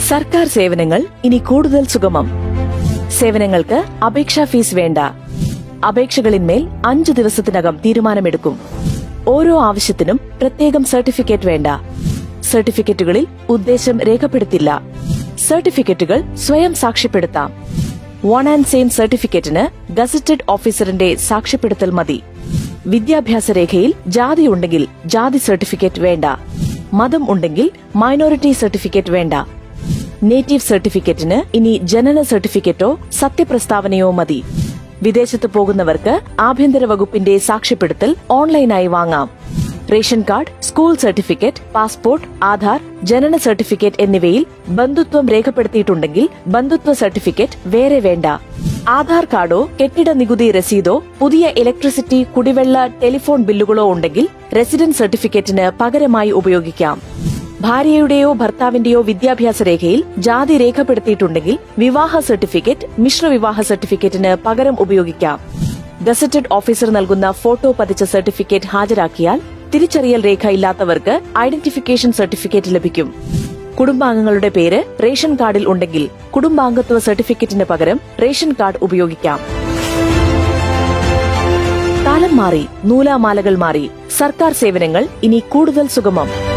സർക്കാർ സേവനങ്ങൾ ഇനി കൂടുതൽ സുഗമം സേവനങ്ങൾക്ക് അപേക്ഷാ ഫീസ് വേണ്ട അപേക്ഷകളിന്മേൽ അഞ്ചു ദിവസത്തിനകം തീരുമാനമെടുക്കും ഓരോ ആവശ്യത്തിനും പ്രത്യേകം സർട്ടിഫിക്കറ്റ് വേണ്ട സർട്ടിഫിക്കറ്റുകളിൽ ഉദ്ദേശം രേഖപ്പെടുത്തില്ല സർട്ടിഫിക്കറ്റുകൾ സ്വയം സാക്ഷ്യപ്പെടുത്താം വൺ ആൻഡ് സെയിം സർട്ടിഫിക്കറ്റിന് ഗസറ്റഡ് ഓഫീസറിന്റെ സാക്ഷ്യപ്പെടുത്തൽ മതി വിദ്യാഭ്യാസ രേഖയിൽ ജാതി ഉണ്ടെങ്കിൽ ജാതി സർട്ടിഫിക്കറ്റ് വേണ്ട മതം ഉണ്ടെങ്കിൽ മൈനോറിറ്റി സർട്ടിഫിക്കറ്റ് വേണ്ട നേറ്റീവ് സർട്ടിഫിക്കറ്റിന് ഇനി ജനന സർട്ടിഫിക്കറ്റോ സത്യപ്രസ്താവനയോ മതി വിദേശത്ത് പോകുന്നവർക്ക് ആഭ്യന്തര വകുപ്പിന്റെ സാക്ഷ്യപ്പെടുത്തൽ ഓൺലൈനായി വാങ്ങാം ration card school certificate passport Aadhaar ജനന സർട്ടിഫിക്കറ്റ് എന്നിവയിൽ ബന്ധുത്വം രേഖപ്പെടുത്തിയിട്ടുണ്ടെങ്കിൽ ബന്ധുത്വ സർട്ടിഫിക്കറ്റ് വേറെ വേണ്ട ആധാർ കാർഡോ കെട്ടിട നികുതി രസീതോ പുതിയ ഇലക്ട്രിസിറ്റി കുടിവെള്ള ടെലിഫോൺ ബില്ലുകളോ ഉണ്ടെങ്കിൽ റെസിഡന്റ് സർട്ടിഫിക്കറ്റിന് പകരമായി ഉപയോഗിക്കാം ഭാര്യയുടെയോ ഭർത്താവിന്റെയോ വിദ്യാഭ്യാസ രേഖയിൽ ജാതി രേഖപ്പെടുത്തിയിട്ടുണ്ടെങ്കിൽ വിവാഹ സർട്ടിഫിക്കറ്റ് മിശ്രവിവാഹ സർട്ടിഫിക്കറ്റിന് പകരം ഉപയോഗിക്കാം ഗസറ്റഡ് ഓഫീസർ നൽകുന്ന ഫോട്ടോ പതിച്ച സർട്ടിഫിക്കറ്റ് ഹാജരാക്കിയാൽ തിരിച്ചറിയൽ രേഖ ഇല്ലാത്തവർക്ക് ഐഡന്റിഫിക്കേഷൻ സർട്ടിഫിക്കറ്റ് ലഭിക്കും കുടുംബാംഗങ്ങളുടെ പേര് റേഷൻ കാർഡിൽ ഉണ്ടെങ്കിൽ കുടുംബാംഗത്വ സർട്ടിഫിക്കറ്റിന് പകരം റേഷൻ കാർഡ് ഉപയോഗിക്കാം കാലം മാറി നൂലാമാലകൾ മാറി സർക്കാർ സേവനങ്ങൾ ഇനി കൂടുതൽ സുഗമം